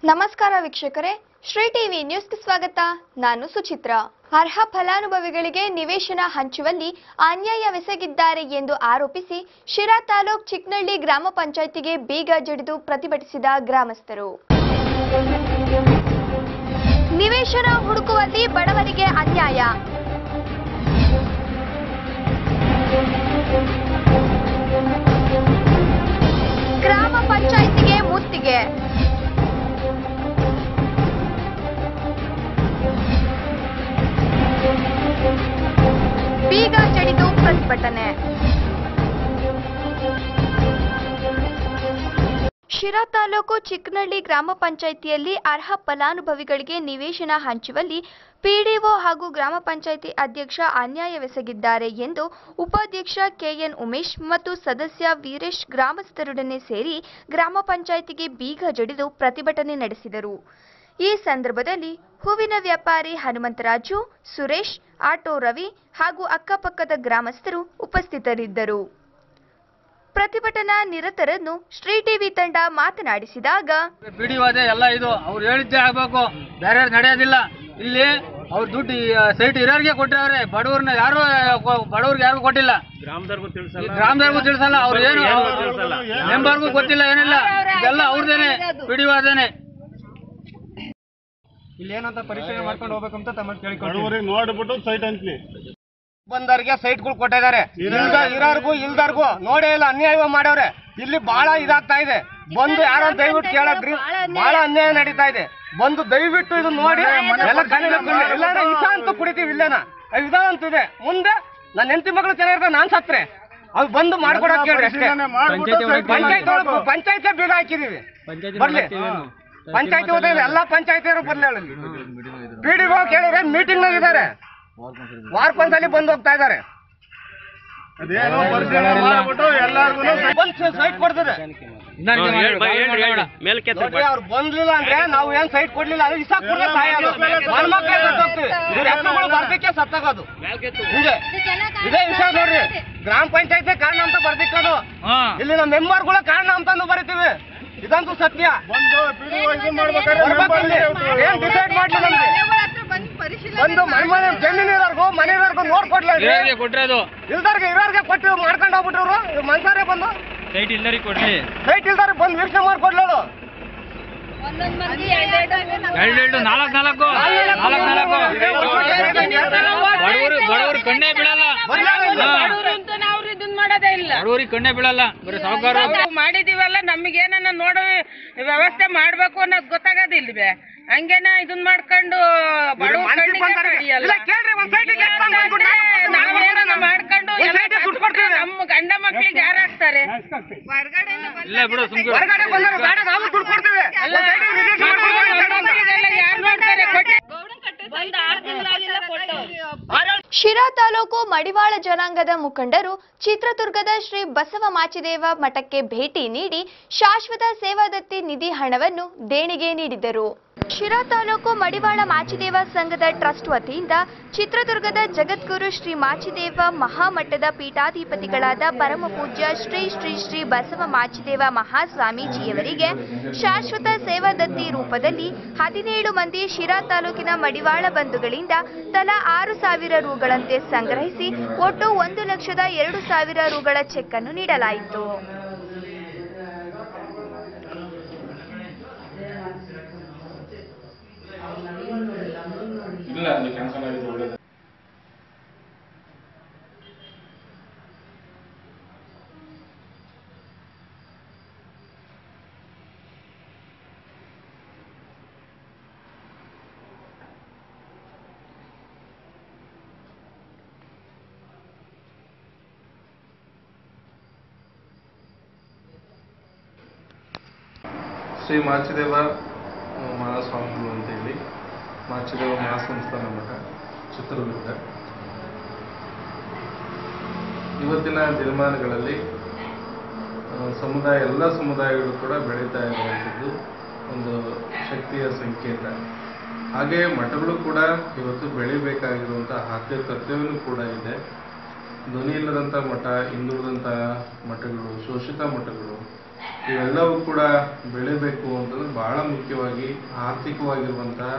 ನಮಸ್ಕಾರ ವೀಕ್ಷಕರೇ ಶ್ರೀ ಟಿವಿ ನ್ಯೂಸ್ಗೆ ಸ್ವಾಗತ ನಾನು ಸುಚಿತ್ರ ಅರ್ಹ ಫಲಾನುಭವಿಗಳಿಗೆ ನಿವೇಶನ ಹಂಚುವಲ್ಲಿ ಅನ್ಯಾಯವೆಸಗಿದ್ದಾರೆ ಎಂದು ಆರೋಪಿಸಿ ಶಿರಾ ತಾಲೂಕ್ ಚಿಕ್ನಳ್ಳಿ ಗ್ರಾಮ ಪಂಚಾಯಿತಿಗೆ ಬೀಗ ಜಡಿದು ಪ್ರತಿಭಟಿಸಿದ ಗ್ರಾಮಸ್ಥರು ನಿವೇಶನ ಹುಡುಕುವಲ್ಲಿ ಬಡವರಿಗೆ ಅನ್ಯಾಯ ಗ್ರಾಮ ಪಂಚಾಯಿತಿಗೆ ಮುತ್ತಿಗೆ ಬೀಗ ಜಡಿದು ಪ್ರತಿಭಟನೆ ಶಿರಾ ತಾಲೂಕು ಚಿಕ್ಕನಹಳ್ಳಿ ಗ್ರಾಮ ಪಂಚಾಯಿತಿಯಲ್ಲಿ ಅರ್ಹ ಫಲಾನುಭವಿಗಳಿಗೆ ನಿವೇಶನ ಹಂಚುವಲ್ಲಿ ಪಿಡಿಒ ಹಾಗೂ ಗ್ರಾಮ ಪಂಚಾಯಿತಿ ಅಧ್ಯಕ್ಷ ಅನ್ಯಾಯವೆಸಗಿದ್ದಾರೆ ಎಂದು ಉಪಾಧ್ಯಕ್ಷ ಕೆಎನ್ ಉಮೇಶ್ ಮತ್ತು ಸದಸ್ಯ ವೀರೇಶ್ ಗ್ರಾಮಸ್ಥರೊಡನೆ ಸೇರಿ ಗ್ರಾಮ ಪಂಚಾಯಿತಿಗೆ ಬೀಗ ಜಡಿದು ಪ್ರತಿಭಟನೆ ನಡೆಸಿದರು ಈ ಸಂದರ್ಭದಲ್ಲಿ ಹೂವಿನ ವ್ಯಾಪಾರಿ ಹನುಮಂತರಾಜು ಸುರೇಶ್ ಆಟೋ ರವಿ ಹಾಗೂ ಅಕ್ಕಪಕ್ಕದ ಗ್ರಾಮಸ್ಥರು ಉಪಸ್ಥಿತರಿದ್ದರು ಪ್ರತಿಭಟನಾ ನಿರತರನ್ನು ಶ್ರೀ ಟಿವಿ ತಂಡ ಮಾತನಾಡಿಸಿದಾಗ ಬಿಡಿ ಅದೇ ಎಲ್ಲ ಇದು ಅವ್ರು ಹೇಳಿದ್ದೇ ಆಗ್ಬೇಕು ಬೇರೆ ನಡೆಯೋದಿಲ್ಲ ಇಲ್ಲಿ ಅವ್ರ ದುಡ್ಡು ಸೈಟ್ ಇರೋರಿಗೆ ಕೊಟ್ಟಿರವ್ರೆ ಬಡವ್ರನ್ನ ಯಾರು ಬಡವ್ರಿಗೆ ಯಾರಿಗೂ ಕೊಟ್ಟಿಲ್ಲ ಗ್ರಾಮದವ್ರಿಗೂ ಈ ತಿಳಿಸಲ್ಲ ಗ್ರಾಮದವ್ರಿಗೂ ತಿಳಿಸಲ್ಲ ಅವ್ರು ಏನು ಏನು ತಿಳಿಸಲ್ಲ. ಮೆಂಬರ್ಗೂ ಗೊತ್ತಿಲ್ಲ ಏನಿಲ್ಲ ಇದೆಲ್ಲ ಅವ್ರದೇನೆ ಬಿಡಿ ಅದೇನೆ ಇಲ್ಲಿ ಏನಂತ ಪರಿಶೀಲನೆ ಮಾಡ್ಕೊಂಡು ಹೋಗ್ಬೇಕಂತ ತಮ್ಮ ಕೇಳಿಕೊಂಡು ಬಡವರಿಗೆ ನೋಡ್ಬಿಟ್ಟು ಸೈಟ್ ಹಂಚ್ಲಿ ಬಂದವರಿಗೆ ಸೈಟ್ಗಳು ಕೊಟ್ಟಿದ್ದಾರೆ ಇಲ್ದ ಇರೋರ್ಗು ಇಲ್ದರ್ಗು ನೋಡೇ ಇಲ್ಲ ಅನ್ಯಾಯ ಮಾಡವ್ರೆ ಇಲ್ಲಿ ಬಹಳ ಇದಾಗ್ತಾ ಇದೆ ಬಂದು ಯಾರೋ ದಯವಿಟ್ಟು ಕೇಳಕ್ರಿ ಬಹಳ ಅನ್ಯಾಯ ನಡೀತಾ ಇದೆ ಬಂದು ದಯವಿಟ್ಟು ಇದು ನೋಡಿ ಎಲ್ಲ ಕಣ್ಣಿನ ಕುಂಡಿ. ಇಲ್ಲಾಂದ್ರೆ ಇಸ ಅಂತೂ ಕುಡಿತೀವಿ ಇಲ್ಲೇನ ಇದ ಅಂತಿದೆ ಮುಂದೆ ನನ್ನ ಹೆಂಡತಿ ಮಗಳು ಚೆನ್ನಾಗಿರ್ತಾರೆ ನಾನ್ ಸತ್ರೆ ಅದು ಬಂದು ಮಾಡ್ಕೊಡಕ್ ಕೇಳ್ರಿ ಅಷ್ಟೇ ಪಂಚಾಯತ್ ಒಳಗೆ ಪಂಚಾಯತ್ ಬೀಗ ಹಾಕಿದೀವಿ ಬರ್ಲಿ ಪಂಚಾಯತಿ ಹೋದ್ರೆ ಎಲ್ಲ ಪಂಚಾಯತಿಯವರು ಬರ್ಲಿ ಅಲ್ಲಿ ಪಿಡಿಒ ಕೇಳಿದ್ರೆ ಮೀಟಿಂಗ್ ನಾಗ ಇದಾರೆ ವಾರಕ್ಕೊಂದ್ಸಲಿ ಬಂದು ಹೋಗ್ತಾ ಇದಾರೆ ಅದೇನೋ ಪರಿಶೀಲನೆ ಮಾಡ್ಬಿಟ್ಟು ಎಲ್ಲಾರ್ಗು ಬಂದು ಸೈಟ್ ಕೊಡ್ತದೆ ನೋಡಿ ಅವ್ರು ಬಂದ್ಲಿಲ್ಲ ಅಂದ್ರೆ ನಾವು ಏನ್ ಸೈಟ್ ಕೊಡ್ಲಿಲ್ಲ ಅದು ಇಸ ಕೊಡ್ಲೇ ಸಾಯೋದು ಮನ್ಮಕ್ಳೇ ಸತ್ತೋಗ್ತೀವಿ ಇವ್ರ ಹೆಸರುಗಳು ಬರ್ದಕ್ಕೆ ಸತ್ತಾಗೋದು ಹಿಂಗೆ ಇದೇ ವಿಷಯ ನೋಡ್ರಿ ಗ್ರಾಮ ಪಂಚಾಯತಿ ಕಾರಣ ಅಂತ ಬರ್ದಿಕ್ಕದು ಹಾ ಇಲ್ಲಿ ನಮ್ಮ ಮೆಂಬರ್ಗಳ ಕಾರಣ ಅಂತಾನು ಬರಿತೀವಿ ಇದಂತೂ ಸತ್ಯ ಬಂದು PDO ಇದನ್ನ ಮಾಡ್ಬೇಕಾದ್ರೆ ಬರ್ಬೇಕು ಇಲ್ಲಿ. ಏನ್ ಡಿಸೈಡ್ ಮಾಡ್ಲಿ ನಮ್ಗೆ ಬಂದು ಮನೆ ಮನೆ ಜಮೀನು ಇರೋರ್ಗು ಮನೆ ಇರೋರ್ಗು ನೋಡ್ಕೊಡ್ಲಿ ಇರೋರಿಗೆ ಕೊಟ್ಟಿರೋದು ಇಲ್ದವ್ರಿಗೆ ಇರೋರ್ಗೆ ಕೊಟ್ಟು ಮಾಡ್ಕೊಂಡು ಹೋಗ್ಬಿಟ್ರು ಇವ್ರು ಮನ್ಸಾರೆ ಬಂದು ಸೈಟ್ ಇಲ್ಲರಿಗೆ ಕೊಡ್ಲಿ ಸೈಟ್ ಇಲ್ದಾರ ಬಂದು ವೀಕ್ಷಣೆ ಮಾಡ್ಕೊಡ್ಲೋಳು ಎರಡೆರಡು ನಾಲ್ಕು ನಾಲ್ಕು ನಾಲ್ಕು ನಾಲ್ಕು ಬಡವರು ಬಡವರು ಕಣ್ಣೇ ಬೀಳಲ್ಲ ಅಂತ ನಾವು ಇದನ್ನ ಮಾಡೋದೇ ಇಲ್ಲ ಬಡವರಿಗೆ ಕಣ್ಣೇ ಬೀಳಲ್ಲ ಬರೀ ಸಾವುಕಾರ ನಾವು ಮಾಡಿದೀವಲ್ಲ ನಮಗೇನ ನೋಡು ವ್ಯವಸ್ಥೆ ಮಾಡ್ಬೇಕು ಅನ್ನೋದು ಗೊತ್ತಾಗೋದಿಲ್ವೇ ಹಂಗೇನ ಇದನ್ ಮಾಡ್ಕೊಂಡು ಬಡವ್ರ ಮನ್ಸಿಗ್ ಕಣ್ಣಿಗೆ ಬಂದಾಗ ಕಡಿಯಲ್ಲ. ಇಲ್ಲ ಕೇಳ್ರಿ, ಒಂದ್ ಸೈಟಿಗೆ ಎಷ್ಟ್ ತಂದ್ ಬಂದ್ಬಿಟ್ಟು ನಾನು ಕೊಡ್ತೀನಿ, ನಾನು ನಾವೇನಾನ ಕೊಡ್ತೀನಿ. ಮಾಡ್ಕೊಂಡು ಒಂದ್ ಎಲ್ಲ ಸೈಟಿಗೆ ದುಡ್ಡು ಕೊಡ್ತೀನಿ. ನಮ್ಮ ಗಂಡ ಮಕ್ಳಿಗೆ ಯಾರು ಹಾಕ್ತಾರೆ ಇಲ್ಲ ಬಿಡು ಸುಮ್ಕೆ ಹೊರಗಡೆ ಬಂದ್ರೆ ಬೇಡ ನಾವು ದುಡ್ಡು ಕೊಡ್ತೀವಿ ಅಲ್ಲ, ಒಂದ್ ಸೈಟಿಗೆ ರಿಜಿಸ್ಟ್ರ್ ಮಾಡ್ಕೊಂಡು ಹೋಗ್ತಾರೆ. ಇದೆಲ್ಲ ಯಾರು ನೋಡ್ತಾರೆ ಕೊಟ್ಟೆ ಬಂದು ಆರು ತಿಂಗಳಾಗಿಲ್ಲ ಕೊಟ್ಟು ಶಿರಾ ತಾಲೂಕು ಮಡಿವಾಳ ಜನಾಂಗದ ಮುಖಂಡರು ಚಿತ್ರದುರ್ಗದ ಶ್ರೀ ಬಸವ ಮಾಚಿದೇವ ಮಠಕ್ಕೆ ಭೇಟಿ ನೀಡಿ ಶಾಶ್ವತ ಸೇವಾದತ್ತಿ ನಿಧಿ ಹಣವನ್ನು ದೇಣಿಗೆ ನೀಡಿದರು ಶಿರಾ ತಾಲೂಕು ಮಡಿವಾಳ ಮಾಚಿದೇವ ಸಂಘದ ಟ್ರಸ್ಟ್ ವತಿಯಿಂದ ಚಿತ್ರದುರ್ಗದ ಜಗದ್ಗುರು ಶ್ರೀ ಮಾಚಿದೇವ ಮಹಾಮಠದ ಪೀಠಾಧಿಪತಿಗಳಾದ ಪರಮ ಪೂಜ್ಯ ಶ್ರೀ ಶ್ರೀ ಶ್ರೀ ಬಸವ ಮಾಚಿದೇವ ಮಹಾಸ್ವಾಮೀಜಿಯವರಿಗೆ ಶಾಶ್ವತ ಸೇವಾದತ್ತಿ ರೂಪದಲ್ಲಿ ಹದಿನೇಳು ಮಂದಿ ಶಿರಾ ತಾಲೂಕಿನ ಮಡಿವಾಳ ಬಂಧುಗಳಿಂದ ತಲಾ ಆರು ಸಾವಿರ ರುಗಳಂತೆ ಸಂಗ್ರಹಿಸಿ ಒಟ್ಟು ಒಂದು ಲಕ್ಷದ ಎರಡು ಸಾವಿರ ರುಗಳ ಚೆಕ್ ಅನ್ನು ನೀಡಲಾಯಿತು ಶ್ರೀ ಮಾಚಿದೇವ ಆ, ಮಹಾಸ್ವಾಮಿಗಳು ಅಂತೇಳಿ ಮಾಚಿದೇವ ಮಹಾಸಂಸ್ಥಾನ ಮಠ ಚಿತ್ರದುರ್ಗ ಇವತ್ತಿನ ದಿನಮಾನಗಳಲ್ಲಿ ಆ, ಸಮುದಾಯ ಎಲ್ಲ ಸಮುದಾಯಗಳು ಕೂಡ ಬೆಳೀತಾ ಇರುವಂಥದ್ದು ಒಂದು ಶಕ್ತಿಯ ಸಂಕೇತ ಹಾಗೆ ಮಠಗಳು ಕೂಡ ಇವತ್ತು ಬೆಳಿಬೇಕಾಗಿರುವಂಥ ಆದ್ಯ ಕರ್ತವ್ಯವೂ ಕೂಡ ಇದೆ ಧ್ವನಿ ಇಲ್ಲದಂಥ ಮಠ ಹಿಂದುಳಿದಂಥ ಮಠಗಳು ಶೋಷಿತ ಮಠಗಳು ಇವೆಲ್ಲವೂ ಕೂಡ ಬೆಳಿಬೇಕು ಅಂತಂದ್ರೆ ಬಹಳ ಮುಖ್ಯವಾಗಿ ಆರ್ಥಿಕವಾಗಿರುವಂತಹ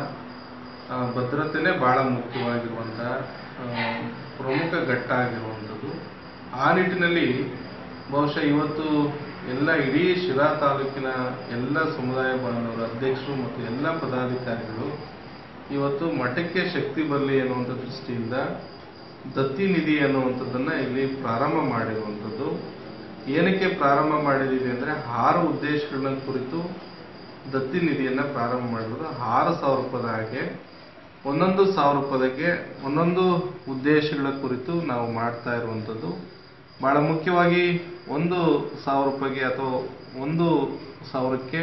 ಆ, ಭದ್ರತೆನೇ ಬಹಳ ಮುಖ್ಯವಾಗಿರುವಂತಹ ಆ, ಪ್ರಮುಖ ಘಟ್ಟ ಆಗಿರುವಂಥದ್ದು ಆ ನಿಟ್ಟಿನಲ್ಲಿ ಬಹುಶಃ ಇವತ್ತು ಎಲ್ಲ ಇಡೀ ಶಿರಾ ತಾಲೂಕಿನ ಎಲ್ಲ ಸಮುದಾಯ ಬಾಂಧವರ ಅಧ್ಯಕ್ಷರು ಮತ್ತು ಎಲ್ಲ ಪದಾಧಿಕಾರಿಗಳು ಇವತ್ತು ಮಠಕ್ಕೆ ಶಕ್ತಿ ಬರಲಿ ಅನ್ನುವಂಥ ದೃಷ್ಟಿಯಿಂದ ದತ್ತಿ ನಿಧಿ ಅನ್ನುವಂಥದ್ದನ್ನ ಇಲ್ಲಿ ಪ್ರಾರಂಭ ಮಾಡಿರುವಂಥದ್ದು ಏನಕ್ಕೆ ಪ್ರಾರಂಭ ಮಾಡಿದ್ದೀವಿ ಅಂದರೆ ಆರು ಉದ್ದೇಶಗಳನ್ನ ಕುರಿತು ದತ್ತಿ ನಿಧಿಯನ್ನ ಪ್ರಾರಂಭ ಮಾಡಿರೋದು ಆರು ಸಾವಿರ ರೂಪಾಯಿದ ಹಾಗೆ ಒಂದೊಂದು ಸಾವಿರ ರೂಪಾಯಿಗೆ ಒಂದೊಂದು ಉದ್ದೇಶಗಳ ಕುರಿತು ನಾವು ಮಾಡ್ತಾ ಇರುವಂಥದ್ದು ಬಹಳ ಮುಖ್ಯವಾಗಿ ಒಂದು ಸಾವಿರ ರೂಪಾಯಿಗೆ ಅಥವಾ ಒಂದು ಸಾವಿರಕ್ಕೆ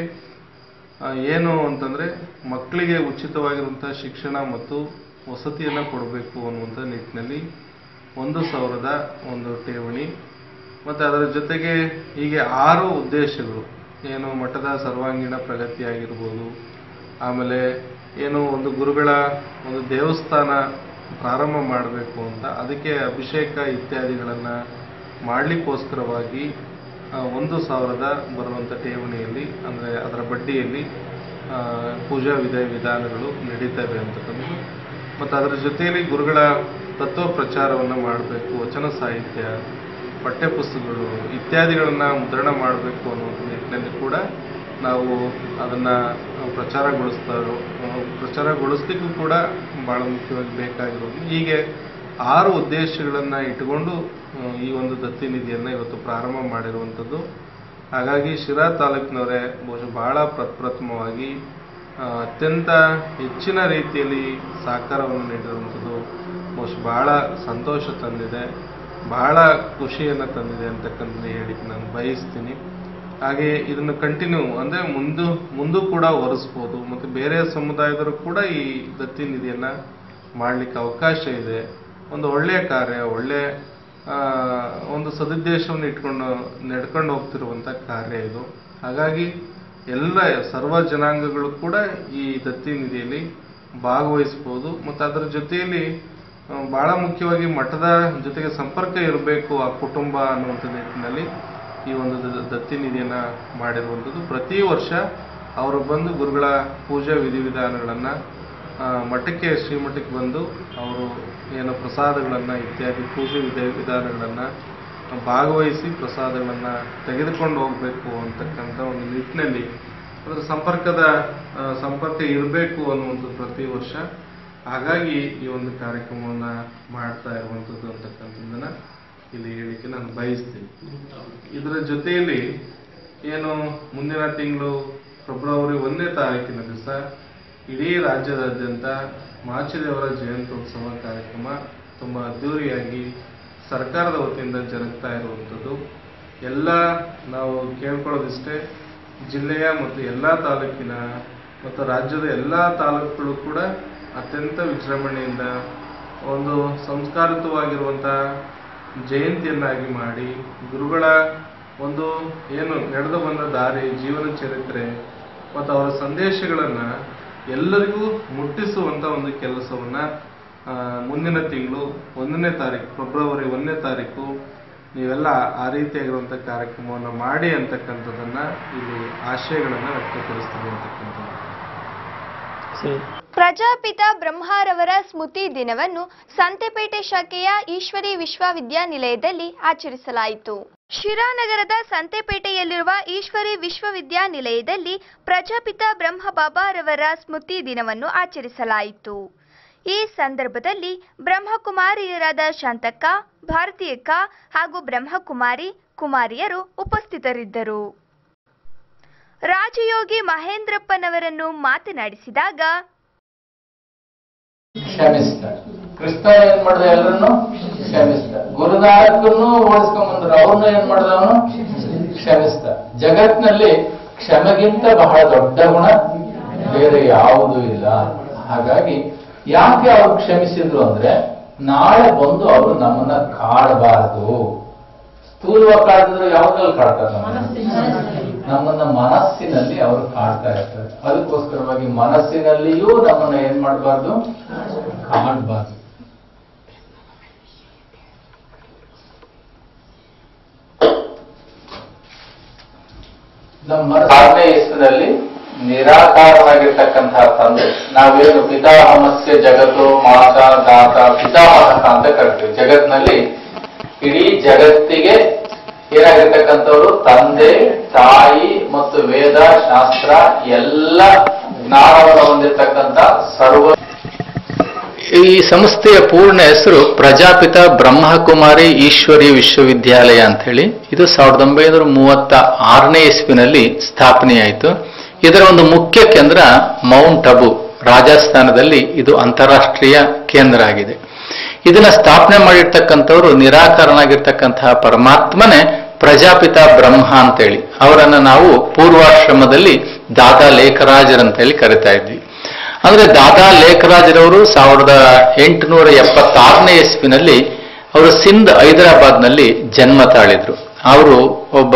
ಆ, ಏನು ಅಂತಂದ್ರೆ ಮಕ್ಕಳಿಗೆ ಉಚಿತವಾಗಿರುವಂಥ ಶಿಕ್ಷಣ ಮತ್ತು ವಸತಿಯನ್ನು ಕೊಡಬೇಕು ಅನ್ನುವಂಥ ನಿಟ್ಟಿನಲ್ಲಿ ಒಂದು ಸಾವಿರದ ಒಂದು ಠೇವಣಿ ಮತ್ತು ಅದರ ಜೊತೆಗೆ ಹೀಗೆ ಆರು ಉದ್ದೇಶಗಳು ಏನು ಮಠದ ಸರ್ವಾಂಗೀಣ ಪ್ರಗತಿ ಆಗಿರ್ಬೋದು ಆಮೇಲೆ ಏನು ಒಂದು ಗುರುಗಳ ಒಂದು ದೇವಸ್ಥಾನ ಪ್ರಾರಂಭ ಮಾಡಬೇಕು ಅಂತ ಅದಕ್ಕೆ ಅಭಿಷೇಕ ಇತ್ಯಾದಿಗಳನ್ನು ಮಾಡಲಿಕ್ಕೋಸ್ಕರವಾಗಿ ಆ, ಒಂದು ಸಾವಿರದ ಬರುವಂಥ ಠೇವಣಿಯಲ್ಲಿ ಅಂದರೆ ಅದರ ಬಡ್ಡಿಯಲ್ಲಿ ಆ, ಪೂಜಾ ವಿಧ ವಿಧಾನಗಳು ನಡೀತವೆ ಅಂತಕ್ಕಂಥದ್ದು ಮತ್ತು ಅದರ ಜೊತೆಯಲ್ಲಿ ಗುರುಗಳ ತತ್ವ ಪ್ರಚಾರವನ್ನು ಮಾಡಬೇಕು ವಚನ ಸಾಹಿತ್ಯ ಪಠ್ಯಪುಸ್ತಕಗಳು ಇತ್ಯಾದಿಗಳನ್ನು ಮುದ್ರಣ ಮಾಡಬೇಕು ಅನ್ನೋ ನಿಟ್ಟಿನಲ್ಲಿ ಕೂಡ ನಾವು ಅದನ್ನು ಪ್ರಚಾರಗೊಳಿಸ್ತಾ ಪ್ರಚಾರಗೊಳಿಸ್ಲಿಕ್ಕೂ ಕೂಡ ಭಾಳ ಮುಖ್ಯವಾಗಿ ಬೇಕಾಗಿರೋದು ಹೀಗೆ ಆರು ಉದ್ದೇಶಗಳನ್ನು ಇಟ್ಟುಕೊಂಡು ಆ, ಈ ಒಂದು ದತ್ತಿ ನಿಧಿಯನ್ನು ಇವತ್ತು ಪ್ರಾರಂಭ ಮಾಡಿರುವಂಥದ್ದು ಹಾಗಾಗಿ ಶಿರಾ ತಾಲೂಕಿನವರೇ ಬಹುಶಃ ಬಹಳ ಪ್ರಪ್ರಥಮವಾಗಿ ಆ, ಅತ್ಯಂತ ಹೆಚ್ಚಿನ ರೀತಿಯಲ್ಲಿ ಸಹಕಾರವನ್ನು ನೀಡಿರುವಂಥದ್ದು ಬಹುಶಃ ಬಹಳ ಸಂತೋಷ ತಂದಿದೆ ಬಹಳ ಖುಷಿಯನ್ನು ತಂದಿದೆ ಅಂತಕ್ಕಂಥ ಹೇಳಿಕ್ಕೆ ನಾನು ಬಯಸ್ತೀನಿ ಹಾಗೆ ಇದನ್ನು ಕಂಟಿನ್ಯೂ ಅಂದರೆ ಮುಂದು ಮುಂದೂ ಕೂಡ ಒರೆಸ್ಬೋದು ಮತ್ತು ಬೇರೆ ಸಮುದಾಯದರು ಕೂಡ ಈ ದತ್ತಿ ನಿಧಿಯನ್ನು ಮಾಡಲಿಕ್ಕೆ ಅವಕಾಶ ಇದೆ ಒಂದು ಒಳ್ಳೆಯ ಕಾರ್ಯ ಒಳ್ಳೆಯ ಆ, ಒಂದು ಸದುದ್ದೇಶವನ್ನು ಇಟ್ಕೊಂಡು ನಡ್ಕೊಂಡು ಹೋಗ್ತಿರುವಂಥ ಕಾರ್ಯ ಇದು ಹಾಗಾಗಿ ಎಲ್ಲ ಸರ್ವ ಜನಾಂಗಗಳು ಕೂಡ ಈ ದತ್ತಿ ನಿಧಿಯಲ್ಲಿ ಭಾಗವಹಿಸ್ಬೋದು ಮತ್ತು ಅದರ ಜೊತೆಯಲ್ಲಿ ಆ, ಬಹಳ ಮುಖ್ಯವಾಗಿ ಮಠದ ಜೊತೆಗೆ ಸಂಪರ್ಕ ಇರಬೇಕು ಆ ಕುಟುಂಬ ಅನ್ನುವಂಥ ನಿಟ್ಟಿನಲ್ಲಿ ಈ ಒಂದು ದ- ದತ್ತಿ ನಿಧಿಯನ್ನು ಮಾಡಿರುವಂಥದ್ದು ಪ್ರತಿ ವರ್ಷ ಅವರು ಬಂದು ಗುರುಗಳ ಪೂಜಾ ವಿಧಿವಿಧಾನಗಳನ್ನು ಮಠಕ್ಕೆ ಶ್ರೀಮಠಕ್ಕೆ ಬಂದು ಅವರು ಏನು ಪ್ರಸಾದಗಳನ್ನು ಇತ್ಯಾದಿ ಪೂಜೆ ವಿಧ ವಿಧಾನಗಳನ್ನು ಭಾಗವಹಿಸಿ ಪ್ರಸಾದಗಳನ್ನು ತೆಗೆದುಕೊಂಡು ಹೋಗಬೇಕು ಅಂತಕ್ಕಂಥ ಒಂದು ನಿಟ್ಟಿನಲ್ಲಿ ಅದರ ಸಂಪರ್ಕದ ಆ, ಸಂಪರ್ಕ ಇರಬೇಕು ಅನ್ನುವಂಥದ್ದು ಪ್ರತಿ ವರ್ಷ ಹಾಗಾಗಿ ಈ ಒಂದು ಕಾರ್ಯಕ್ರಮವನ್ನು ಮಾಡ್ತಾ ಇರುವಂಥದ್ದು ಅಂತಕ್ಕಂಥದ್ದನ್ನ ಇಲ್ಲಿ ಹೇಳಿಕ್ಕೆ ನಾನು ಬಯಸ್ತೀನಿ ಇದರ ಜೊತೆಯಲ್ಲಿ ಏನು ಮುಂದಿನ ತಿಂಗಳು ಫೆಬ್ರವರಿ ಒಂದನೇ ತಾರೀಕಿನ ದಿವಸ ಇಡೀ ರಾಜ್ಯದಾದ್ಯಂತ ಮಾಚಿದೇವರ ಜಯಂತ್ಯೋತ್ಸವ ಕಾರ್ಯಕ್ರಮ ತುಂಬ ಅದ್ಧೂರಿಯಾಗಿ ಸರ್ಕಾರದ ವತಿಯಿಂದ ಜರುಗ್ತಾ ಇರುವಂಥದ್ದು ಎಲ್ಲ ನಾವು ಕೇಳ್ಕೊಳ್ಳೋದಿಷ್ಟೇ ಜಿಲ್ಲೆಯ ಮತ್ತು ಎಲ್ಲ ತಾಲೂಕಿನ ಮತ್ತು ರಾಜ್ಯದ ಎಲ್ಲ ತಾಲೂಕುಗಳು ಕೂಡ ಅತ್ಯಂತ ವಿಜೃಂಭಣೆಯಿಂದ ಒಂದು ಸಂಸ್ಕಾರಿತವಾಗಿರುವಂಥ ಜಯಂತಿಯನ್ನಾಗಿ ಮಾಡಿ ಗುರುಗಳ ಒಂದು ಏನು ನಡೆದು ಬಂದ ದಾರಿ ಜೀವನ ಚರಿತ್ರೆ ಮತ್ತು ಅವರ ಸಂದೇಶಗಳನ್ನು ಎಲ್ಲರಿಗೂ ಮುಟ್ಟಿಸುವಂಥ ಒಂದು ಕೆಲಸವನ್ನು ಮುಂದಿನ ತಿಂಗಳು ಒಂದನೇ ತಾರೀಕು ಫೆಬ್ರವರಿ ಒಂದನೇ ತಾರೀಕು ನೀವೆಲ್ಲ ಆ ರೀತಿಯಾಗಿರುವಂಥ ಕಾರ್ಯಕ್ರಮವನ್ನು ಮಾಡಿ ಅಂತಕ್ಕಂಥದ್ದನ್ನು ಇಲ್ಲಿ ಆಶಯಗಳನ್ನು ವ್ಯಕ್ತಪಡಿಸ್ತೀವಿ ಅಂತಕ್ಕಂಥದ್ದು ಪ್ರಜಾಪಿತ ಬ್ರಹ್ಮಾರವರ ಸ್ಮೃತಿ ದಿನವನ್ನು ಸಂತೆಪೇಟೆ ಶಾಖೆಯ ಈಶ್ವರಿ ವಿಶ್ವವಿದ್ಯಾನಿಲಯದಲ್ಲಿ ಆಚರಿಸಲಾಯಿತು ಶಿರಾನಗರದ ಸಂತೆಪೇಟೆಯಲ್ಲಿರುವ ಈಶ್ವರಿ ವಿಶ್ವವಿದ್ಯಾನಿಲಯದಲ್ಲಿ ಪ್ರಜಾಪಿತ ಬ್ರಹ್ಮಬಾಬಾರವರ ಸ್ಮೃತಿ ದಿನವನ್ನು ಆಚರಿಸಲಾಯಿತು ಈ ಸಂದರ್ಭದಲ್ಲಿ ಬ್ರಹ್ಮಕುಮಾರಿಯರಾದ ಶಾಂತಕ್ಕ ಭಾರತೀಯಕ್ಕ ಹಾಗೂ ಬ್ರಹ್ಮಕುಮಾರಿ ಕುಮಾರಿಯರು ಉಪಸ್ಥಿತರಿದ್ದರು ರಾಜಯೋಗಿ ಮಹೇಂದ್ರಪ್ಪನವರನ್ನು ಮಾತನಾಡಿಸಿದಾಗ ಕ್ಷಮಿಸ್ತ ಕೃಷ್ಣ ಏನ್ ಮಾಡ್ದ ಎಲ್ಲರನ್ನು ಕ್ಷಮಿಸ್ತ ಗುರುನಾನಕನ್ನು ಓಡಿಸ್ಕೊಂಡ್ಬಂದ್ರು ಅವ್ರನ್ನ ಏನ್ ಮಾಡ್ದ ಅವನು ಕ್ಷಮಿಸ್ತ ಜಗತ್ನಲ್ಲಿ ಕ್ಷಮೆಗಿಂತ ಬಹಳ ದೊಡ್ಡ ಗುಣ ಬೇರೆ ಯಾವುದೂ ಇಲ್ಲ ಹಾಗಾಗಿ ಯಾಕೆ ಅವ್ರು ಕ್ಷಮಿಸಿದ್ರು ಅಂದ್ರೆ ನಾಳೆ ಬಂದು ಅವರು ನಮ್ಮನ್ನ ಕಾಡಬಾರದು ಸ್ಥೂಲವಾಗಿ ಕಾಡಿದ್ರೆ ಯಾವ್ದ್ರಲ್ಲಿ ಕಾಡ್ತಾರೆ ನಮ್ಮನ್ನ? ನಮ್ಮನ್ನ ಮನಸ್ಸಿನಲ್ಲಿ ಅವರು ಕಾಡ್ತಾ ಇರ್ತಾರೆ ಅದಕ್ಕೋಸ್ಕರವಾಗಿ ಮನಸ್ಸಿನಲ್ಲಿಯೂ ನಮ್ಮನ್ನ ಏನ್ ಮಾಡಬಾರ್ದು ಕಾಡಬಾರ್ದು ನಮ್ಮ ಆರನೇ ಇಸ್ವಿನಲ್ಲಿ ನಿರಾಕಾರನಾಗಿರ್ತಕ್ಕಂತಹ ತಂದೆ ನಾವೇನು ಪಿತಾಮಹಸ್ಯ ಜಗತ್ತು ಮಾತಾ ದಾತ ಪಿತಾಮಹ ಅಂತ ಕರಿತೀವಿ ಜಗತ್ನಲ್ಲಿ ಇಡೀ ಜಗತ್ತಿಗೆ ಏನಾಗಿರ್ತಕ್ಕಂಥವ್ರು ತಂದೆ ತಾಯಿ ಮತ್ತು ವೇದ ಶಾಸ್ತ್ರ ಎಲ್ಲ ಜ್ಞಾನವನ್ನು ಹೊಂದಿರತಕ್ಕಂಥ ಸರ್ವ ಈ ಸಂಸ್ಥೆಯ ಪೂರ್ಣ ಹೆಸರು ಪ್ರಜಾಪಿತ ಬ್ರಹ್ಮಕುಮಾರಿ ಈಶ್ವರಿ ವಿಶ್ವವಿದ್ಯಾಲಯ ಅಂತ ಹೇಳಿ ಇದು ಸಾವಿರದ ಒಂಬೈನೂರ ಮೂವತ್ತ ಆರನೇ ಇಸ್ವಿನಲ್ಲಿ ಸ್ಥಾಪನೆಯಾಯಿತು ಇದರ ಒಂದು ಮುಖ್ಯ ಕೇಂದ್ರ ಮೌಂಟ್ ಅಬು ರಾಜಸ್ಥಾನದಲ್ಲಿ ಇದು ಅಂತಾರಾಷ್ಟ್ರೀಯ ಕೇಂದ್ರ ಆಗಿದೆ ಇದನ್ನ ಸ್ಥಾಪನೆ ಮಾಡಿರ್ತಕ್ಕಂಥವ್ರು ನಿರಾಕರಣಾಗಿರ್ತಕ್ಕಂತಹ ಪರಮಾತ್ಮನೇ ಪ್ರಜಾಪಿತ ಬ್ರಹ್ಮ ಅಂತೇಳಿ ಅವರನ್ನ ನಾವು ಪೂರ್ವಾಶ್ರಮದಲ್ಲಿ ದಾದಾ ಲೇಖರಾಜರ್ ಅಂತ ಹೇಳಿ ಕರಿತಾ ಇದ್ವಿ ಅಂದ್ರೆ ದಾದಾ ಲೇಖರಾಜರವರು ಸಾವಿರದ ಎಂಟುನೂರ ಎಪ್ಪತ್ತಾರನೇ ಇಸ್ವಿನಲ್ಲಿ ಅವರು ಸಿಂಧ್ ಹೈದರಾಬಾದ್ನಲ್ಲಿ ಜನ್ಮ ತಾಳಿದ್ರು ಅವರು ಒಬ್ಬ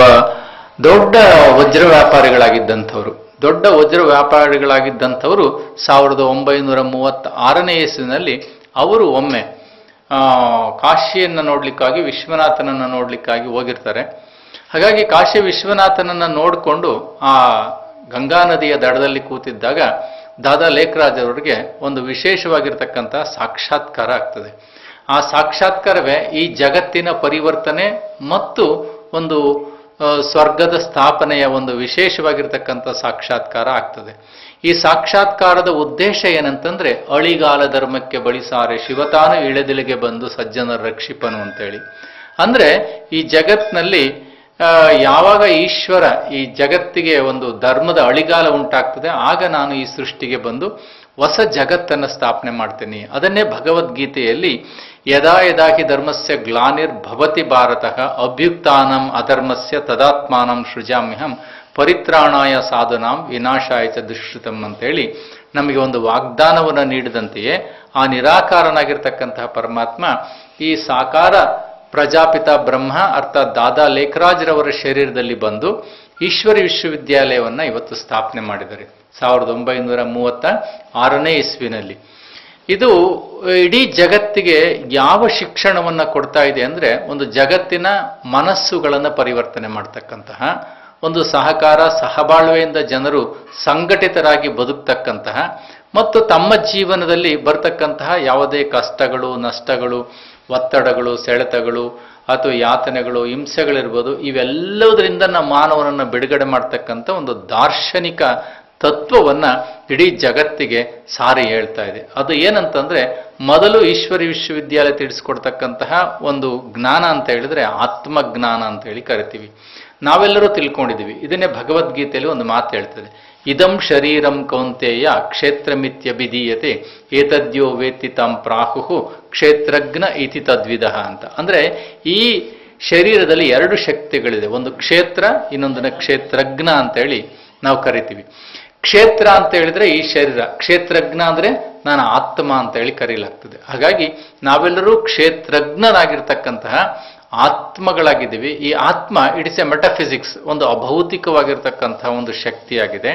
ದೊಡ್ಡ ವಜ್ರ ವ್ಯಾಪಾರಿಗಳಾಗಿದ್ದಂಥವ್ರು ದೊಡ್ಡ ವಜ್ರ ವ್ಯಾಪಾರಿಗಳಾಗಿದ್ದಂಥವರು ಸಾವಿರದ ಒಂಬೈನೂರ ಮೂವತ್ತ ಆರನೇ ಇಸ್ವಿನಲ್ಲಿ ಅವರು ಒಮ್ಮೆ ಆ, ಕಾಶಿಯನ್ನ ನೋಡ್ಲಿಕ್ಕಾಗಿ ವಿಶ್ವನಾಥನನ್ನ ನೋಡ್ಲಿಕ್ಕಾಗಿ ಹೋಗಿರ್ತಾರೆ ಹಾಗಾಗಿ ಕಾಶಿ ವಿಶ್ವನಾಥನನ್ನ ನೋಡಿಕೊಂಡು ಆ ಗಂಗಾ ನದಿಯ ದಡದಲ್ಲಿ ಕೂತಿದ್ದಾಗ ದಾದಾ ಲೇಖರಾಜ್ ಅವರಿಗೆ ಒಂದು ವಿಶೇಷವಾಗಿರ್ತಕ್ಕಂಥ ಸಾಕ್ಷಾತ್ಕಾರ ಆಗ್ತದೆ ಆ ಸಾಕ್ಷಾತ್ಕಾರವೇ ಈ ಜಗತ್ತಿನ ಪರಿವರ್ತನೆ ಮತ್ತು ಒಂದು ಆ, ಸ್ವರ್ಗದ ಸ್ಥಾಪನೆಯ ಒಂದು ವಿಶೇಷವಾಗಿರ್ತಕ್ಕಂಥ ಸಾಕ್ಷಾತ್ಕಾರ ಆಗ್ತದೆ ಈ ಸಾಕ್ಷಾತ್ಕಾರದ ಉದ್ದೇಶ ಏನಂತಂದ್ರೆ ಅಳಿಗಾಲ ಧರ್ಮಕ್ಕೆ ಬಳಿಸಾರೆ ಶಿವತಾನು ಇಳೆದಿಲಿಗೆ ಬಂದು ಸಜ್ಜನರ ರಕ್ಷಿಪನು ಅಂತೇಳಿ ಅಂದ್ರೆ ಈ ಜಗತ್ನಲ್ಲಿ ಆ, ಯಾವಾಗ ಈಶ್ವರ ಈ ಜಗತ್ತಿಗೆ ಒಂದು ಧರ್ಮದ ಅಳಿಗಾಲ ಉಂಟಾಗ್ತದೆ ಆಗ ನಾನು ಈ ಸೃಷ್ಟಿಗೆ ಬಂದು ಹೊಸ ಜಗತ್ತನ್ನು ಸ್ಥಾಪನೆ ಮಾಡ್ತೀನಿ ಅದನ್ನೇ ಭಗವದ್ಗೀತೆಯಲ್ಲಿ ಯದಾ ಯದಾ ಹಿ ಧರ್ಮಸ್ಯ ಗ್ಲಾನಿರ್ಭವತಿ ಭಾರತಃ ಅಭ್ಯುಕ್ತಾನಂ ಅಧರ್ಮಸ್ಯ ತದಾತ್ಮಾನಂ ಸೃಜಾಮ್ಯಹಂ ಪರಿತ್ರಾಣಾಯ ಸಾಧನಾಂ ವಿನಾಶಾಯ ಚ ದುಷ್ಕೃತಂ ಅಂತೇಳಿ ನಮಗೆ ಒಂದು ವಾಗ್ದಾನವನ್ನು ನೀಡಿದಂತೆಯೇ ಆ ನಿರಾಕಾರನಾಗಿರ್ತಕ್ಕಂತಹ ಪರಮಾತ್ಮ ಈ ಸಾಕಾರ ಪ್ರಜಾಪಿತ ಬ್ರಹ್ಮ ಅರ್ಥಾತ್ ದಾದಾ ಲೇಖರಾಜ್ರವರ ಶರೀರದಲ್ಲಿ ಬಂದು ಈಶ್ವರಿ ವಿಶ್ವವಿದ್ಯಾಲಯವನ್ನ ಇವತ್ತು ಸ್ಥಾಪನೆ ಮಾಡಿದ್ದಾರೆ ಸಾವಿರದ ಒಂಬೈನೂರ ಮೂವತ್ತ ಆರನೇ ಇಸ್ವಿನಲ್ಲಿ ಇದು ಇಡೀ ಜಗತ್ತಿಗೆ ಯಾವ ಶಿಕ್ಷಣವನ್ನ ಕೊಡ್ತಾ ಇದೆ ಅಂದ್ರೆ ಒಂದು ಜಗತ್ತಿನ ಮನಸ್ಸುಗಳನ್ನು ಪರಿವರ್ತನೆ ಮಾಡ್ತಕ್ಕಂತಹ ಒಂದು ಸಹಕಾರ ಸಹಬಾಳ್ವೆಯಿಂದ ಜನರು ಸಂಘಟಿತರಾಗಿ ಬದುಕ್ತಕ್ಕಂತಹ ಮತ್ತು ತಮ್ಮ ಜೀವನದಲ್ಲಿ ಬರ್ತಕ್ಕಂತಹ ಯಾವುದೇ ಕಷ್ಟಗಳು ನಷ್ಟಗಳು ಒತ್ತಡಗಳು ಸೆಳೆತಗಳು ಅಥವಾ ಯಾತನೆಗಳು ಹಿಂಸೆಗಳಿರ್ಬೋದು ಇವೆಲ್ಲದರಿಂದ ನಮ್ಮ ಮಾನವನನ್ನು ಬಿಡುಗಡೆ ಮಾಡ್ತಕ್ಕಂಥ ಒಂದು ದಾರ್ಶನಿಕ ತತ್ವವನ್ನ ಇಡೀ ಜಗತ್ತಿಗೆ ಸಾರಿ ಹೇಳ್ತಾ ಇದೆ ಅದು ಏನಂತಂದ್ರೆ ಮೊದಲು ಈಶ್ವರಿ ವಿಶ್ವವಿದ್ಯಾಲಯ ತಿಳಿಸ್ಕೊಡ್ತಕ್ಕಂತಹ ಒಂದು ಜ್ಞಾನ ಅಂತ ಹೇಳಿದ್ರೆ ಆತ್ಮಜ್ಞಾನ ಅಂತ ಹೇಳಿ ಕರಿತೀವಿ ನಾವೆಲ್ಲರೂ ತಿಳ್ಕೊಂಡಿದ್ದೀವಿ ಇದನ್ನೇ ಭಗವದ್ಗೀತೆಯಲ್ಲಿ ಒಂದು ಮಾತು ಹೇಳ್ತದೆ ಇದಂ ಶರೀರಂ ಕೌಂತೆಯ ಕ್ಷೇತ್ರಮಿತ್ಯಭಿಧೀಯತೆ ಏತದ್ಯೋ ವೇತ್ತಿ ತಂ ಪ್ರಾಹು ಕ್ಷೇತ್ರಜ್ಞ ಇತಿ ತದ್ವಿಧ ಅಂತ ಅಂದ್ರೆ ಈ ಶರೀರದಲ್ಲಿ ಎರಡು ಶಕ್ತಿಗಳಿದೆ ಒಂದು ಕ್ಷೇತ್ರ ಇನ್ನೊಂದನ್ನ ಕ್ಷೇತ್ರಜ್ಞ ಅಂತ ಹೇಳಿ ನಾವು ಕರಿತೀವಿ ಕ್ಷೇತ್ರ ಅಂತ ಹೇಳಿದ್ರೆ ಈ ಶರೀರ ಕ್ಷೇತ್ರಜ್ಞ ಅಂದ್ರೆ ನಾನು ಆತ್ಮ ಅಂತ ಹೇಳಿ ಕರೀಲಾಗ್ತದೆ ಹಾಗಾಗಿ ನಾವೆಲ್ಲರೂ ಕ್ಷೇತ್ರಜ್ಞರಾಗಿರ್ತಕ್ಕಂತಹ ಆತ್ಮಗಳಾಗಿದ್ದೀವಿ ಈ ಆತ್ಮ ಇಟ್ಸ್ ಎ ಮೆಟಫಿಸಿಕ್ಸ್ ಒಂದು ಅಭೌತಿಕವಾಗಿರ್ತಕ್ಕಂತಹ ಒಂದು ಶಕ್ತಿಯಾಗಿದೆ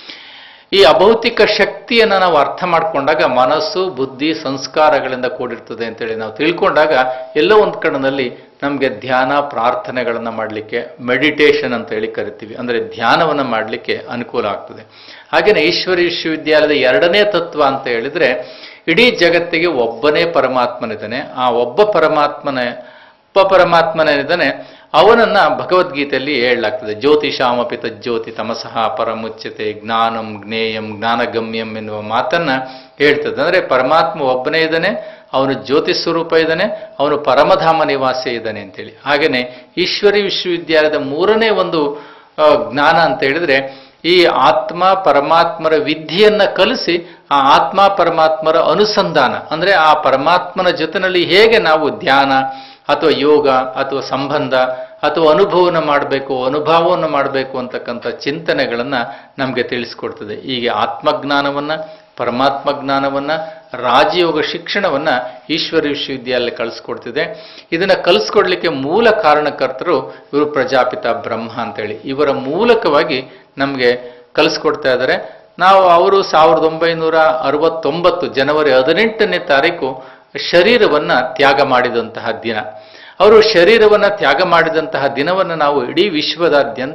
ಈ ಅಭೌತಿಕ ಶಕ್ತಿಯನ್ನು ನಾವು ಅರ್ಥ ಮಾಡ್ಕೊಂಡಾಗ ಮನಸ್ಸು ಬುದ್ಧಿ ಸಂಸ್ಕಾರಗಳಿಂದ ಕೂಡಿರ್ತದೆ ಅಂತೇಳಿ ನಾವು ತಿಳ್ಕೊಂಡಾಗ ಎಲ್ಲೋ ಒಂದು ಕಡೆನಲ್ಲಿ ನಮಗೆ ಧ್ಯಾನ ಪ್ರಾರ್ಥನೆಗಳನ್ನು ಮಾಡಲಿಕ್ಕೆ ಮೆಡಿಟೇಷನ್ ಅಂತ ಹೇಳಿ ಕರಿತೀವಿ ಅಂದರೆ ಧ್ಯಾನವನ್ನು ಮಾಡಲಿಕ್ಕೆ ಅನುಕೂಲ ಆಗ್ತದೆ ಹಾಗೆಯೇ ಈಶ್ವರಿ ವಿಶ್ವವಿದ್ಯಾಲಯದ ಎರಡನೇ ತತ್ವ ಅಂತ ಹೇಳಿದ್ರೆ ಇಡೀ ಜಗತ್ತಿಗೆ ಒಬ್ಬನೇ ಪರಮಾತ್ಮನಿದ್ದಾನೆ ಆ ಒಬ್ಬ ಪರಮಾತ್ಮನ ಒಬ್ಬ ಪರಮಾತ್ಮನಿದ್ದಾನೆ ಅವನನ್ನ ಭಗವದ್ಗೀತೆಯಲ್ಲಿ ಹೇಳಲಾಗ್ತದೆ ಜ್ಯೋತಿಷಾಮಪಿ ತಜ್ಜ್ಯೋತಿ ತಮಸಃ ಪರಮುಚ್ಯತೆ ಜ್ಞಾನಂ ಜ್ಞೇಯಂ ಜ್ಞಾನಗಮ್ಯಂ ಎನ್ನುವ ಮಾತನ್ನ ಹೇಳ್ತದೆ ಅಂದ್ರೆ ಪರಮಾತ್ಮ ಒಬ್ಬನೇ ಇದ್ದಾನೆ ಅವನು ಜ್ಯೋತಿ ಸ್ವರೂಪ ಇದ್ದಾನೆ ಅವನು ಪರಮಧಾಮ ನಿವಾಸಿ ಇದ್ದಾನೆ ಅಂತೇಳಿ ಹಾಗೇನೆ ಈಶ್ವರಿ ವಿಶ್ವವಿದ್ಯಾಲಯದ ಮೂರನೇ ಒಂದು ಆ, ಜ್ಞಾನ ಅಂತ ಹೇಳಿದ್ರೆ ಈ ಆತ್ಮ ಪರಮಾತ್ಮರ ವಿದ್ಯೆಯನ್ನ ಕಲಿಸಿ ಆ ಆತ್ಮ ಪರಮಾತ್ಮರ ಅನುಸಂಧಾನ ಅಂದ್ರೆ ಆ ಪರಮಾತ್ಮನ ಜೊತೆನಲ್ಲಿ ಹೇಗೆ ನಾವು ಧ್ಯಾನ ಅಥವಾ ಯೋಗ ಅಥವಾ ಸಂಬಂಧ ಅಥವಾ ಅನುಭವನ ಮಾಡಬೇಕು ಅನುಭವವನ್ನು ಮಾಡಬೇಕು ಅಂತಕ್ಕಂಥ ಚಿಂತನೆಗಳನ್ನ ನಮಗೆ ತಿಳಿಸ್ಕೊಡ್ತದೆ ಹೀಗೆ ಆತ್ಮಜ್ಞಾನವನ್ನ ಪರಮಾತ್ಮ ಜ್ಞಾನವನ್ನ ರಾಜಯೋಗ ಶಿಕ್ಷಣವನ್ನ ಈಶ್ವರ ವಿಶ್ವವಿದ್ಯಾಲಯ ಕಳಿಸ್ಕೊಡ್ತಿದೆ ಇದನ್ನ ಕಲಿಸ್ಕೊಡ್ಲಿಕ್ಕೆ ಮೂಲ ಕಾರಣಕರ್ತರು ಇವರು ಪ್ರಜಾಪಿತ ಬ್ರಹ್ಮ ಅಂತೇಳಿ ಇವರ ಮೂಲಕವಾಗಿ ನಮಗೆ ಕಲಿಸ್ಕೊಡ್ತಾ ಇದ್ದಾರೆ ನಾವು ಅವರು ಸಾವಿರದ ಒಂಬೈನೂರ ಅರವತ್ತೊಂಬತ್ತು ಜನವರಿ ಹದಿನೆಂಟನೇ ತಾರೀಕು ಶರೀರವನ್ನ ತ್ಯಾಗ ಮಾಡಿದಂತಹ ದಿನ ಅವರು ಶರೀರವನ್ನ ತ್ಯಾಗ ಮಾಡಿದಂತಹ ದಿನವನ್ನು ನಾವು ಇಡೀ ವಿಶ್ವದಾದ್ಯಂತ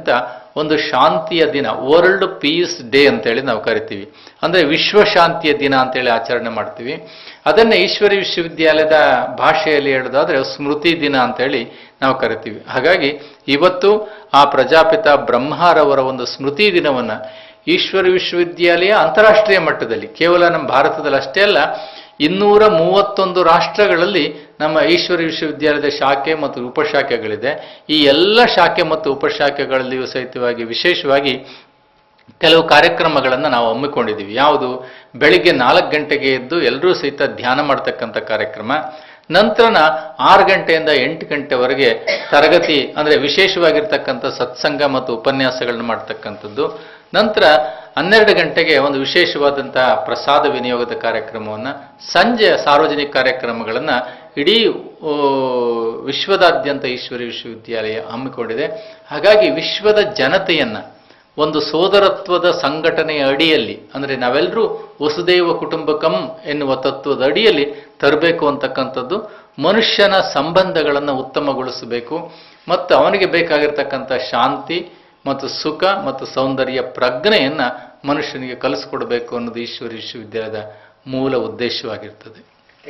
ಒಂದು ಶಾಂತಿಯ ದಿನ ವರ್ಲ್ಡ್ ಪೀಸ್ ಡೇ ಅಂತೇಳಿ ನಾವು ಕರಿತೀವಿ ಅಂದ್ರೆ ವಿಶ್ವ ಶಾಂತಿಯ ದಿನ ಅಂತೇಳಿ ಆಚರಣೆ ಮಾಡ್ತೀವಿ ಅದನ್ನ ಈಶ್ವರಿ ವಿಶ್ವವಿದ್ಯಾಲಯದ ಭಾಷೆಯಲ್ಲಿ ಹೇಳೋದಾದ್ರೆ ಸ್ಮೃತಿ ದಿನ ಅಂತೇಳಿ ನಾವು ಕರಿತೀವಿ ಹಾಗಾಗಿ ಇವತ್ತು ಆ ಪ್ರಜಾಪಿತ ಬ್ರಹ್ಮರವರ ಒಂದು ಸ್ಮೃತಿ ದಿನವನ್ನ ಈಶ್ವರ ವಿಶ್ವವಿದ್ಯಾಲಯ ಅಂತಾರಾಷ್ಟ್ರೀಯ ಮಟ್ಟದಲ್ಲಿ ಕೇವಲ ನಮ್ಮ ಭಾರತದಲ್ಲಿ ಅಷ್ಟೇ ಅಲ್ಲ ಇನ್ನೂರ ಮೂವತ್ತೊಂದು ರಾಷ್ಟ್ರಗಳಲ್ಲಿ ನಮ್ಮ ಈಶ್ವರ ವಿಶ್ವವಿದ್ಯಾಲಯದ ಶಾಖೆ ಮತ್ತು ಉಪಶಾಖೆಗಳಿದೆ ಈ ಎಲ್ಲ ಶಾಖೆ ಮತ್ತು ಉಪಶಾಖೆಗಳಲ್ಲಿಯೂ ಸಹಿತವಾಗಿ ವಿಶೇಷವಾಗಿ ಕೆಲವು ಕಾರ್ಯಕ್ರಮಗಳನ್ನು ನಾವು ಹಮ್ಮಿಕೊಂಡಿದ್ದೀವಿ ಯಾವುದು ಬೆಳಿಗ್ಗೆ ನಾಲ್ಕು ಗಂಟೆಗೆ ಎದ್ದು ಎಲ್ಲರೂ ಸಹಿತ ಧ್ಯಾನ ಮಾಡ್ತಕ್ಕಂಥ ಕಾರ್ಯಕ್ರಮ ನಂತರನ ಆರು ಗಂಟೆಯಿಂದ ಎಂಟು ಗಂಟೆವರೆಗೆ ತರಗತಿ ಅಂದರೆ ವಿಶೇಷವಾಗಿರ್ತಕ್ಕಂಥ ಸತ್ಸಂಗ ಮತ್ತು ಉಪನ್ಯಾಸಗಳನ್ನ ಮಾಡ್ತಕ್ಕಂಥದ್ದು ನಂತರ ಹನ್ನೆರಡು ಗಂಟೆಗೆ ಒಂದು ವಿಶೇಷವಾದಂಥ ಪ್ರಸಾದ ವಿನಿಯೋಗದ ಕಾರ್ಯಕ್ರಮವನ್ನು ಸಂಜೆ ಸಾರ್ವಜನಿಕ ಕಾರ್ಯಕ್ರಮಗಳನ್ನು ಇಡೀ ಆ, ವಿಶ್ವದಾದ್ಯಂತ ಈಶ್ವರಿ ವಿಶ್ವವಿದ್ಯಾಲಯ ಹಮ್ಮಿಕೊಂಡಿದೆ ಹಾಗಾಗಿ ವಿಶ್ವದ ಜನತೆಯನ್ನ ಒಂದು ಸೋದರತ್ವದ ಸಂಘಟನೆಯ ಅಡಿಯಲ್ಲಿ ಅಂದರೆ ನಾವೆಲ್ಲರೂ ವಸುದೈವ ಕುಟುಂಬಕಂ ಎನ್ನುವ ತತ್ವದ ಅಡಿಯಲ್ಲಿ ತರಬೇಕು ಅಂತಕ್ಕಂಥದ್ದು ಮನುಷ್ಯನ ಸಂಬಂಧಗಳನ್ನು ಉತ್ತಮಗೊಳಿಸಬೇಕು ಮತ್ತು ಅವನಿಗೆ ಬೇಕಾಗಿರ್ತಕ್ಕಂಥ ಶಾಂತಿ ಮತ್ತು ಸುಖ ಮತ್ತು ಸೌಂದರ್ಯ ಪ್ರಜ್ಞೆಯನ್ನ ಮನುಷ್ಯನಿಗೆ ಕಲಿಸ್ಕೊಡ್ಬೇಕು ಅನ್ನೋದು ಈಶ್ವರಿ ವಿಶ್ವವಿದ್ಯಾಲಯದ ಮೂಲ ಉದ್ದೇಶವಾಗಿರ್ತದೆ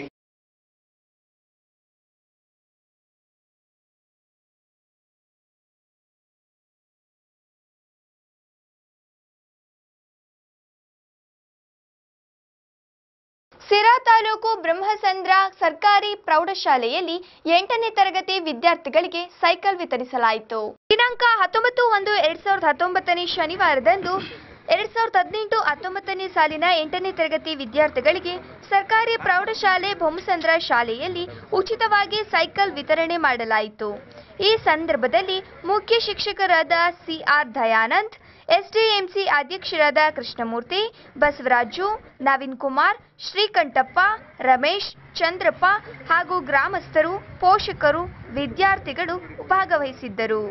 ಸಿರಾ ತಾಲೂಕು ಬ್ರಹ್ಮಸಂದ್ರ ಸರ್ಕಾರಿ ಪ್ರೌಢಶಾಲೆಯಲ್ಲಿ ಎಂಟನೇ ತರಗತಿ ವಿದ್ಯಾರ್ಥಿಗಳಿಗೆ ಸೈಕಲ್ ವಿತರಿಸಲಾಯಿತು ದಿನಾಂಕ ಹತ್ತೊಂಬತ್ತು ಒಂದು ಎರಡ್ ಸಾವಿರದ ಹತ್ತೊಂಬತ್ತನೇ ಶನಿವಾರದಂದು ಎರಡ್ ಸಾವಿರದ ಹದಿನೆಂಟು ಹತ್ತೊಂಬತ್ತನೇ ಸಾಲಿನ ಎಂಟನೇ ತರಗತಿ ವಿದ್ಯಾರ್ಥಿಗಳಿಗೆ ಸರ್ಕಾರಿ ಪ್ರೌಢಶಾಲೆ ಬೊಮ್ಮಸಂದ್ರ ಶಾಲೆಯಲ್ಲಿ ಉಚಿತವಾಗಿ ಸೈಕಲ್ ವಿತರಣೆ ಮಾಡಲಾಯಿತು ಈ ಸಂದರ್ಭದಲ್ಲಿ ಮುಖ್ಯ ಶಿಕ್ಷಕರಾದ ಸಿಆರ್ ದಯಾನಂದ್ ಎಸ್ಡಿಎಂಸಿ ಅಧ್ಯಕ್ಷರಾದ ಕೃಷ್ಣಮೂರ್ತಿ ಬಸವರಾಜು ನವೀನ್ ಕುಮಾರ್ ಶ್ರೀಕಂಠಪ್ಪ ರಮೇಶ್ ಚಂದ್ರಪ್ಪ ಹಾಗೂ ಗ್ರಾಮಸ್ಥರು ಪೋಷಕರು ವಿದ್ಯಾರ್ಥಿಗಳು ಭಾಗವಹಿಸಿದ್ದರು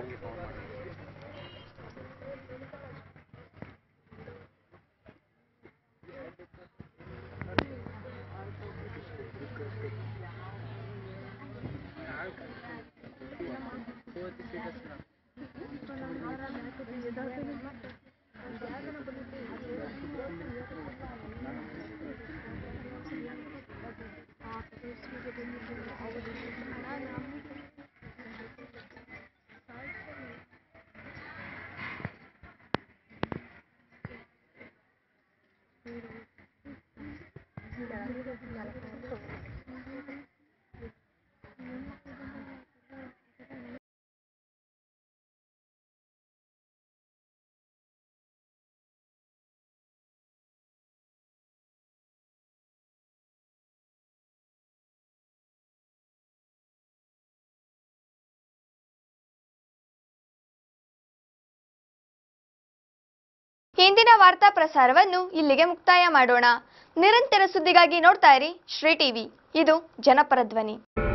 ಇಂದಿನ ವಾರ್ತಾ ಪ್ರಸಾರವನ್ನು ಇಲ್ಲಿಗೆ ಮುಕ್ತಾಯ ಮಾಡೋಣ ನಿರಂತರ ಸುದ್ದಿಗಾಗಿ ನೋಡ್ತಾ ಇರಿ ಶ್ರೀ ಟಿವಿ ಇದು ಜನಪರ ಧ್ವನಿ